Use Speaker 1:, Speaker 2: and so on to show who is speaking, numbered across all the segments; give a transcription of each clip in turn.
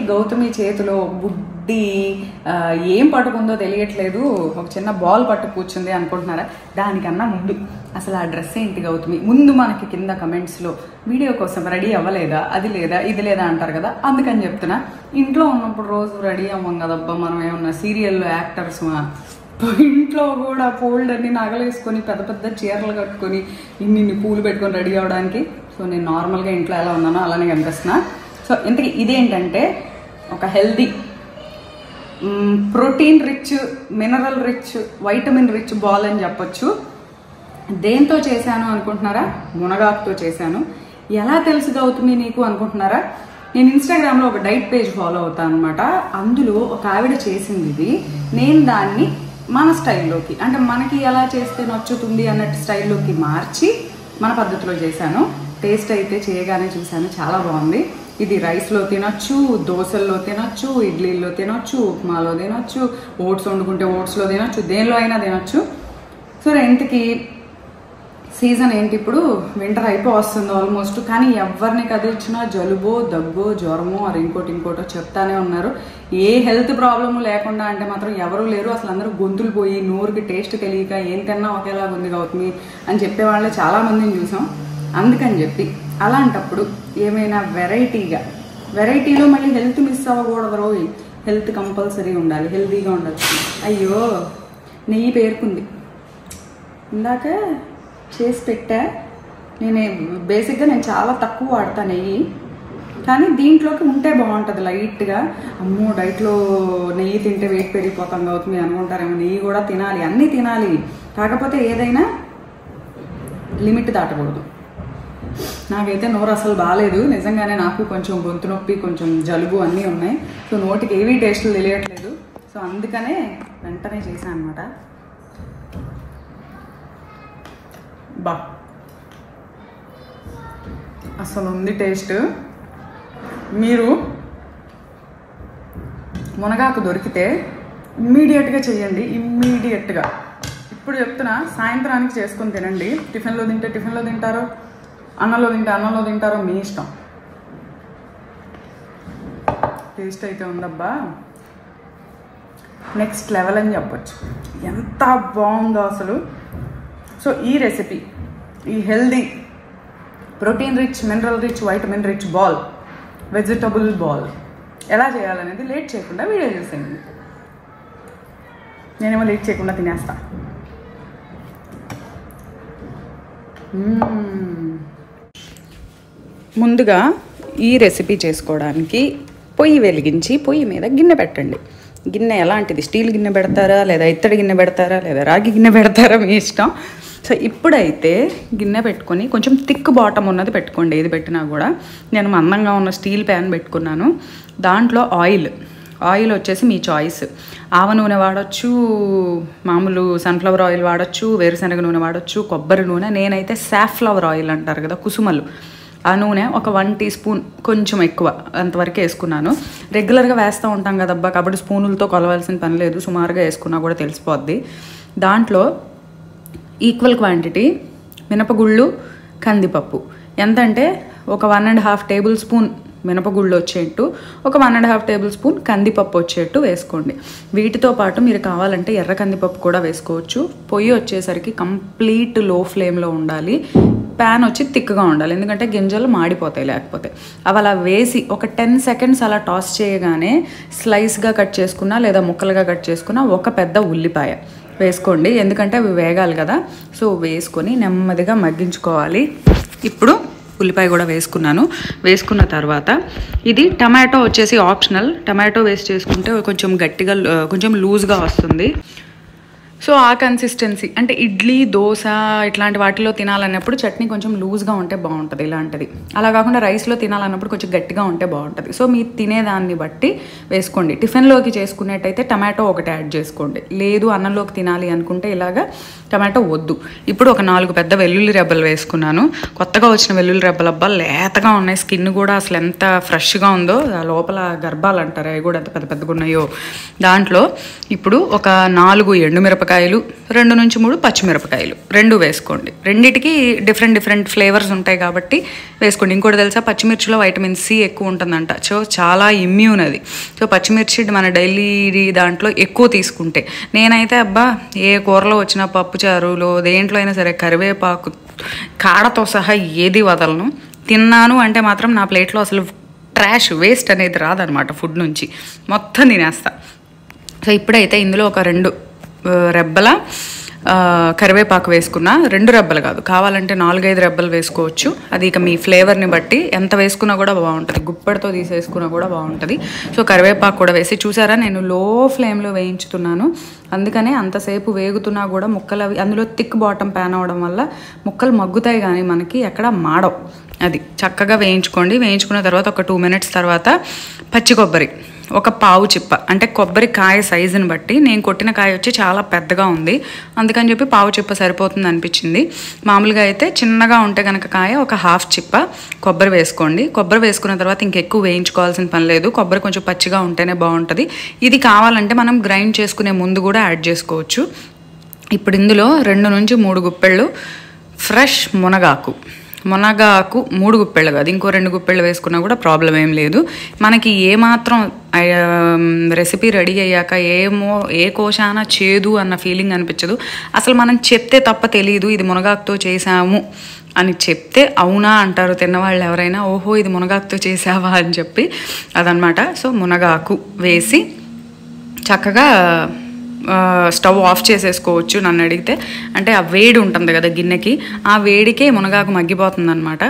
Speaker 1: గౌతమి చేతిలో బుడ్డి ఆ, ఏం పట్టుకుందో తెలియట్లేదు ఒక చిన్న బాల్ పట్టు కూర్చుంది అనుకుంటున్నారా దానికన్నా ముందు అసలు ఆ డ్రెస్ ఏంటి గౌతమి ముందు మనకి కింద కమెంట్స్లో వీడియో కోసం రెడీ అవ్వలేదా అది లేదా ఇది లేదా అంటారు కదా అందుకని చెప్తున్నా ఇంట్లో ఉన్నప్పుడు రోజు రెడీ అవ్వం కదబ్బా మనం ఏమన్నా సీరియల్లో యాక్టర్స్ ఇంట్లో కూడా ఫోల్డ్ అన్ని నగలేసుకొని పెద్ద పెద్ద చీరలు కట్టుకొని ఇన్ని ఇన్ని పూలు పెట్టుకొని రెడీ అవడానికి సో నేను నార్మల్గా ఇంట్లో ఎలా ఉన్నానో అలానే కనిపిస్తున్నా సో ఇంతకీ ఇదేంటంటే ఒక healthy protein rich mineral rich vitamin rich ball అని చెప్పొచ్చు దేంతో చేశాను అనుకుంటున్నారా మునగాకుతో చేశాను ఎలా తెలుసు గౌతమి నీకు అనుకుంటున్నారా నేను ఇన్స్టాగ్రామ్లో ఒక డైట్ పేజ్ ఫాలో అవుతాను అనమాట అందులో ఒక ఆవిడ చేసింది ఇది నేను దాన్ని మన స్టైల్లోకి అంటే మనకి ఎలా చేస్తే నచ్చుతుంది అన్నట్టు స్టైల్లోకి మార్చి మన పద్ధతిలో చేశాను టేస్ట్ అయితే చేయగానే చూశాను చాలా బాగుంది ఇది రైస్లో తినొచ్చు దోశల్లో తినొచ్చు ఇడ్లీల్లో తినొచ్చు ఉప్మాలో తినొచ్చు ఓట్స్ వండుకుంటే ఓట్స్లో తినొచ్చు దేనిలో అయినా తినొచ్చు సో ఇంతకీ సీజన్ ఏంటి ఇప్పుడు వింటర్ అయిపో వస్తుంది ఆల్మోస్ట్ కానీ ఎవరిని కదిలిచ్చినా జలుబో దగ్గో జ్వరమో అది ఇంకోటి ఇంకోటో చెప్తానే ఉన్నారు ఏ హెల్త్ ప్రాబ్లము లేకుండా అంటే మాత్రం ఎవరు లేరు అసలు అందరూ గొంతులు పోయి నోరుకి టేస్ట్ తెలియక ఏం తిన్నా ఒకేలాగా ఉంది గౌతమి అని చెప్పే వాళ్ళే చాలా మందిని చూసాం అందుకని చెప్పి అలాంటప్పుడు ఏమైనా వెరైటీగా వెరైటీలో మళ్ళీ హెల్త్ మిస్ అవ్వకూడదు రోజు హెల్త్ కంపల్సరీ ఉండాలి హెల్తీగా ఉండదు అయ్యో నెయ్యి పేరుకుంది ఇందాక చేసి పెట్టా నేను బేసిక్గా నేను చాలా తక్కువ వాడతా నెయ్యి కానీ దీంట్లోకి ఉంటే బాగుంటుంది లైట్గా అమ్మో డైట్లో నెయ్యి తింటే వెయిట్ పెరిగిపోతాం అవుతుంది అనుకుంటారేమో నెయ్యి కూడా తినాలి అన్నీ తినాలి కాకపోతే ఏదైనా లిమిట్ దాటకూడదు నాకైతే నోరు అసలు బాగాలేదు నిజంగానే నాకు కొంచెం గొంతు నొప్పి కొంచెం జలుబు అన్నీ ఉన్నాయి సో నోటికి ఏవీ టేస్ట్లు తెలియట్లేదు సో అందుకనే వెంటనే చేశాను అనమాట బా అసలు ఉంది టేస్ట్ మీరు మునగాకు దొరికితే ఇమ్మీడియట్గా చేయండి ఇమ్మీడియట్గా ఇప్పుడు చెప్తున్నా సాయంత్రానికి చేసుకొని తినండి టిఫిన్లో తింటే టిఫిన్లో తింటారో అన్నంలో తింటే అన్నంలో తింటారో మీ ఇష్టం టేస్ట్ అయితే ఉందబ్బా నెక్స్ట్ లెవెల్ అని చెప్పొచ్చు ఎంత బాగుందో అసలు సో ఈ రెసిపీ ఈ healthy protein rich mineral rich vitamin rich ball vegetable ball ఎలా చేయాలనేది లేట్ చేయకుండా వీడియో చూసేయండి నేనేమో లేట్ చేయకుండా తినేస్తా మ్మ్. ముందుగా ఈ రెసిపీ చేసుకోవడానికి పొయ్యి వెలిగించి పొయ్యి మీద గిన్నె పెట్టండి గిన్నె ఎలాంటిది స్టీల్ గిన్నె పెడతారా లేదా ఇత్తడి గిన్నె పెడతారా లేదా రాగి గిన్నె పెడతారా మీ ఇష్టం సో ఇప్పుడైతే గిన్నె పెట్టుకొని కొంచెం థిక్ బాటమ్ ఉన్నది పెట్టుకోండి ఏది పెట్టినా కూడా నేను మందంగా ఉన్న స్టీల్ ప్యాన్ పెట్టుకున్నాను దాంట్లో ఆయిల్ ఆయిల్ వచ్చేసి మీ చాయిస్ ఆవ నూనె వాడచ్చు మామూలు సన్ఫ్లవర్ ఆయిల్ వాడచ్చు వేరుశనగ నూనె వాడచ్చు కొబ్బరి నూనె నేనైతే సాఫ్లవర్ ఆయిల్ అంటారు కదా కుసుమలు ఆ నూనె ఒక వన్ టీ స్పూన్ కొంచెం ఎక్కువ అంతవరకు వేసుకున్నాను రెగ్యులర్గా వేస్తూ ఉంటాం కదబ్బా కాబట్టి స్పూనులతో కొలవాల్సిన పని లేదు సుమారుగా వేసుకున్నా కూడా తెలిసిపోద్ది దాంట్లో ఈక్వల్ క్వాంటిటీ మినపగుళ్ళు కందిపప్పు ఎంతంటే ఒక one and half tablespoon మినపగుళ్ళు వచ్చేట్టు ఒక one and half tablespoon కందిపప్పు వచ్చేట్టు వేసుకోండి వీటితో పాటు మీరు కావాలంటే ఎర్ర కందిపప్పు కూడా వేసుకోవచ్చు పొయ్యి వచ్చేసరికి కంప్లీట్ లో ఫ్లేమ్లో ఉండాలి ప్యాన్ వచ్చి థిక్గా ఉండాలి ఎందుకంటే గింజలు మాడిపోతాయి లేకపోతే అవి అలా వేసి ఒక టెన్ సెకండ్స్ అలా టాస్ చేయగానే స్లైస్గా కట్ చేసుకున్నా లేదా ముక్కలుగా కట్ చేసుకున్నా ఒక పెద్ద ఉల్లిపాయ వేసుకోండి ఎందుకంటే అవి వేగాలి కదా సో వేసుకొని నెమ్మదిగా మగ్గించుకోవాలి ఇప్పుడు ఉల్లిపాయ కూడా వేసుకున్నాను వేసుకున్న తర్వాత ఇది టమాటో వచ్చేసి ఆప్షనల్ టమాటో వేస్ట్ చేసుకుంటే కొంచెం గట్టిగా ఆ, కొంచెం లూజ్గా వస్తుంది సో ఆ కన్సిస్టెన్సీ అంటే ఇడ్లీ దోశ ఇట్లాంటి వాటిలో తినాలన్నప్పుడు చట్నీ కొంచెం లూజ్గా ఉంటే బాగుంటుంది ఇలాంటిది అలా కాకుండా రైస్లో తినాలన్నప్పుడు కొంచెం గట్టిగా ఉంటే బాగుంటుంది సో మీరు తినేదాన్ని బట్టి వేసుకోండి టిఫిన్లోకి చేసుకునేట్టయితే టమాటో ఒకటి యాడ్ చేసుకోండి లేదు అన్నంలోకి తినాలి అనుకుంటే ఇలాగా టమాటో వద్దు ఇప్పుడు ఒక నాలుగు పెద్ద వెల్లుల్లి రెబ్బలు వేసుకున్నాను కొత్తగా వచ్చిన వెల్లుల్లి రెబ్బలు అబ్బా లేతగా ఉన్నాయి స్కిన్ కూడా అసలు ఎంత ఫ్రెష్గా ఉందో ఆ లోపల గర్భాలు అంటారు అవి కూడా ఎంత పెద్ద పెద్దగా ఉన్నాయో దాంట్లో ఇప్పుడు ఒక నాలుగు ఎండుమిరపకాయలు మిరపకాయలు రెండు నుంచి మూడు పచ్చిమిరపకాయలు రెండు వేసుకోండి రెండిటికి డిఫరెంట్ డిఫరెంట్ ఫ్లేవర్స్ ఉంటాయి కాబట్టి వేసుకోండి ఇంకోటి తెలుసా పచ్చిమిర్చిలో వైటమిన్ సి ఎక్కువ ఉంటుందంట సో చాలా ఇమ్యూన్ అది సో పచ్చిమిర్చి మన డైలీ దాంట్లో ఎక్కువ తీసుకుంటే నేనైతే అబ్బా ఏ కూరలో వచ్చిన పప్పు చారులో దేంట్లో అయినా సరే కరివేపాకు కాడతో సహా ఏది వదలను తిన్నాను అంటే మాత్రం నా ప్లేట్లో అసలు ట్రాష్ వేస్ట్ అనేది రాదనమాట ఫుడ్ నుంచి మొత్తం తినేస్తా సో ఇప్పుడైతే ఇందులో ఒక రెండు ఆ, రెబ్బల ఆ, కరివేపాకు వేసుకున్నా రెండు రెబ్బలు కాదు కావాలంటే నాలుగైదు రెబ్బలు వేసుకోవచ్చు అది ఇక మీ ఫ్లేవర్ని బట్టి ఎంత వేసుకున్నా కూడా బాగుంటుంది గుప్పెడతో తీసేసుకున్నా కూడా బాగుంటుంది సో కరివేపాకు కూడా వేసి చూసారా నేను లో ఫ్లేమ్లో వేయించుతున్నాను అందుకనే అంతసేపు వేగుతున్నా కూడా ముక్కలు అవి అందులో థిక్ బాటమ్ ప్యాన్ అవడం వల్ల ముక్కలు మగ్గుతాయి కానీ మనకి ఎక్కడ మాడవు అది చక్కగా వేయించుకోండి వేయించుకున్న తర్వాత ఒక టూ మినిట్స్ తర్వాత పచ్చి కొబ్బరి ఒక పావు చిప్ప అంటే కొబ్బరి కాయ సైజుని బట్టి నేను కొట్టిన కాయ వచ్చి చాలా పెద్దగా ఉంది అందుకని చెప్పి పావు చిప్ప సరిపోతుంది అనిపించింది మామూలుగా అయితే చిన్నగా ఉంటే కనుక కాయ ఒక హాఫ్ చిప్ప కొబ్బరి వేసుకోండి కొబ్బరి వేసుకున్న తర్వాత ఇంకెక్కువ వేయించుకోవాల్సిన పని లేదు కొబ్బరి కొంచెం పచ్చిగా ఉంటేనే బాగుంటుంది ఇది కావాలంటే మనం గ్రైండ్ చేసుకునే ముందు కూడా యాడ్ చేసుకోవచ్చు ఇప్పుడు ఇందులో రెండు నుంచి మూడు గుప్పెళ్ళు ఫ్రెష్ మునగాకు మునగాకు మూడు గుప్పెళ్ళు కాదు ఇంకో రెండు గుప్పెళ్ళు వేసుకున్నా కూడా ప్రాబ్లం ఏం లేదు మనకి ఏమాత్రం రెసిపీ రెడీ అయ్యాక ఏమో ఏ కోశాన చేదు అన్న ఫీలింగ్ అనిపించదు అసలు మనం చెప్తే తప్ప తెలియదు ఇది మునగాకుతో చేసాము అని చెప్తే అవునా అంటారు తిన్నవాళ్ళు ఎవరైనా ఓహో ఇది మునగాకుతో చేసావా అని చెప్పి అదనమాట సో మునగాకు వేసి చక్కగా ఆ, స్టవ్ ఆఫ్ చేసేసుకోవచ్చు నన్ను అడిగితే అంటే ఆ వేడి ఉంటుంది కదా గిన్నెకి ఆ వేడికే మునగాకు మగ్గిపోతుంది అనమాట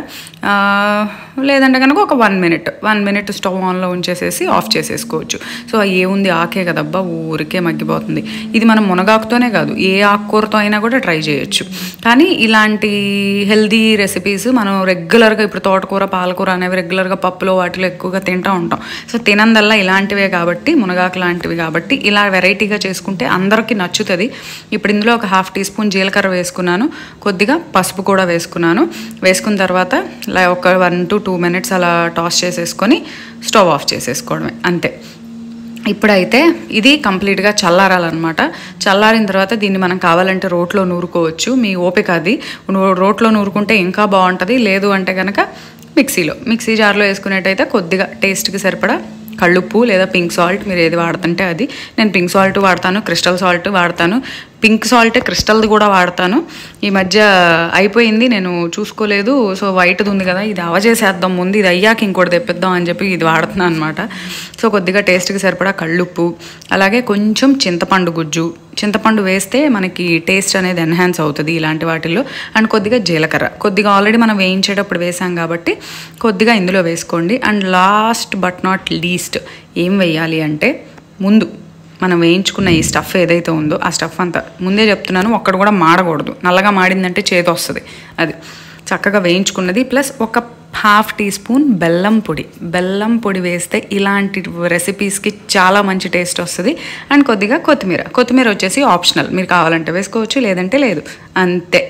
Speaker 1: లేదంటే కనుక ఒక one minute one minute stove ఆన్లో ఉంచేసేసి ఆఫ్ చేసేసుకోవచ్చు సో ఏముంది ఆకే కదబ్బా ఊరికే మగ్గిపోతుంది ఇది మనం మునగాకుతోనే కాదు ఏ ఆకుకూరతో అయినా కూడా ట్రై చేయొచ్చు కానీ ఇలాంటి హెల్దీ రెసిపీస్ మనం రెగ్యులర్గా ఇప్పుడు తోటకూర పాలకూర అనేవి రెగ్యులర్గా పప్పులో వాటిలో ఎక్కువగా తింటూ ఉంటాం సో తినందల్లా ఇలాంటివే కాబట్టి మునగాకు లాంటివి కాబట్టి ఇలా వెరైటీగా చేసుకుంటే అందరికీ నచ్చుతుంది ఇప్పుడు ఇందులో ఒక హాఫ్ టీ స్పూన్ జీలకర్ర వేసుకున్నాను కొద్దిగా పసుపు కూడా వేసుకున్నాను వేసుకున్న తర్వాత ఇలా ఒక వన్ టు టూ మినిట్స్ అలా టాస్ చేసేసుకొని స్టవ్ ఆఫ్ చేసేసుకోవడమే అంతే ఇప్పుడైతే ఇది కంప్లీట్గా చల్లారాలన్నమాట చల్లారిన తర్వాత దీన్ని మనం కావాలంటే రోట్లో నూరుకోవచ్చు మీ ఓపిక అది నూ- రోట్లో నూరుకుంటే ఇంకా బాగుంటుంది లేదు అంటే కనుక మిక్సీలో మిక్సీ జార్లో వేసుకునేట్టయితే కొద్దిగా టేస్ట్కి సరిపడా కళ్ళుప్పు లేదా పింక్ సాల్ట్ మీరు ఏది వాడుతుంటే అది నేను పింక్ సాల్ట్ వాడతాను క్రిస్టల్ సాల్ట్ వాడతాను పింక్ సాల్ట్ క్రిస్టల్ది కూడా వాడతాను ఈ మధ్య అయిపోయింది నేను చూసుకోలేదు సో వైట్ది ఉంది కదా ఇది అవజేసేద్దాం ముందు ఇది అయ్యాక ఇంకోటి తెప్పిద్దాం అని చెప్పి ఇది వాడుతున్నాను అనమాట సో కొద్దిగా టేస్ట్కి సరిపడా కళ్ళుప్పు అలాగే కొంచెం చింతపండు గుజ్జు చింతపండు వేస్తే మనకి టేస్ట్ అనేది ఎన్హాన్స్ అవుతుంది ఇలాంటి వాటిల్లో అండ్ కొద్దిగా జీలకర్ర కొద్దిగా ఆల్రెడీ మనం వేయించేటప్పుడు వేసాం కాబట్టి కొద్దిగా ఇందులో వేసుకోండి and last but not least ఏం వేయాలి అంటే ముందు మనం వేయించుకున్న ఈ స్టఫ్ ఏదైతే ఉందో ఆ స్టఫ్ అంతా ముందే చెప్తున్నాను ఒక్కడ కూడా మాడకూడదు నల్లగా మాడిందంటే చేతి వస్తుంది అది చక్కగా వేయించుకున్నది ప్లస్ ఒక హాఫ్ టీ స్పూన్ బెల్లం పొడి బెల్లం పొడి వేస్తే ఇలాంటి రెసిపీస్కి చాలా మంచి టేస్ట్ వస్తుంది అండ్ కొద్దిగా కొత్తిమీర కొత్తిమీర వచ్చేసి ఆప్షనల్ మీరు కావాలంటే వేసుకోవచ్చు లేదంటే లేదు అంతే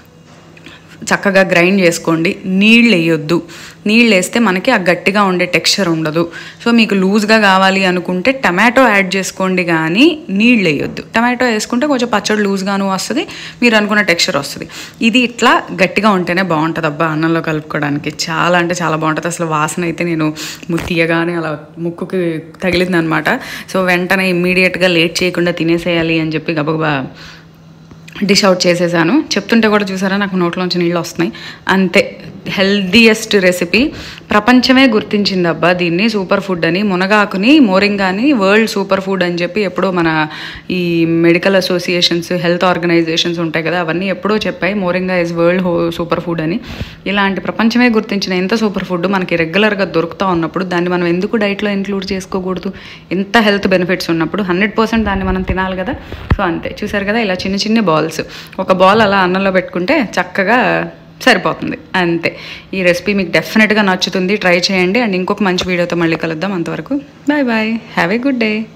Speaker 1: చక్కగా గ్రైండ్ చేసుకోండి నీళ్ళు వేయొద్దు నీళ్ళు వేస్తే మనకి ఆ గట్టిగా ఉండే టెక్స్చర్ ఉండదు సో మీకు లూజ్గా కావాలి అనుకుంటే టమాటో యాడ్ చేసుకోండి కానీ నీళ్ళు వేయొద్దు టమాటో వేసుకుంటే కొంచెం పచ్చడి లూజ్గాను వస్తుంది మీరు అనుకున్న టెక్స్చర్ వస్తుంది ఇది ఇట్లా గట్టిగా ఉంటేనే బాగుంటుంది అబ్బా అన్నంలో కలుపుకోవడానికి చాలా అంటే చాలా బాగుంటుంది అసలు వాసన అయితే నేను ము- తీయగానే అలా ముక్కుకి తగిలింది అనమాట సో వెంటనే ఇమ్మీడియట్గా లేట్ చేయకుండా తినేసేయాలి అని చెప్పి గబగబా డిష్ అవుట్ చేసేసాను చెప్తుంటే కూడా చూసారా నాకు నోట్లోంచి నీళ్ళు వస్తున్నాయి అంతే హెల్దీయెస్ట్ రెసిపీ ప్రపంచమే గుర్తించింది అబ్బా దీన్ని సూపర్ ఫుడ్ అని మునగాకుని మోరింగాని వరల్డ్ సూపర్ ఫుడ్ అని చెప్పి ఎప్పుడో మన ఈ మెడికల్ అసోసియేషన్స్ హెల్త్ ఆర్గనైజేషన్స్ ఉంటాయి కదా అవన్నీ ఎప్పుడో చెప్పాయి మోరింగా ఇస్ వరల్డ్ హో సూపర్ ఫుడ్ అని ఇలాంటి ప్రపంచమే గుర్తించిన ఎంత సూపర్ ఫుడ్ మనకి రెగ్యులర్గా దొరుకుతూ ఉన్నప్పుడు దాన్ని మనం ఎందుకు డైట్లో ఇంక్లూడ్ చేసుకోకూడదు ఎంత హెల్త్ బెనిఫిట్స్ ఉన్నప్పుడు హండ్రెడ్ పర్సెంట్ దాన్ని మనం తినాలి కదా సో అంతే చూసారు కదా ఇలా చిన్న చిన్న బాల్స్ ఒక బాల్ అలా అన్నంలో పెట్టుకుంటే చక్కగా సరిపోతుంది అంతే ఈ రెసిపీ మీకు డెఫినెట్గా నచ్చుతుంది ట్రై చేయండి అండ్ ఇంకొక మంచి వీడియోతో మళ్ళీ కలుద్దాం అంతవరకు bye bye have a good day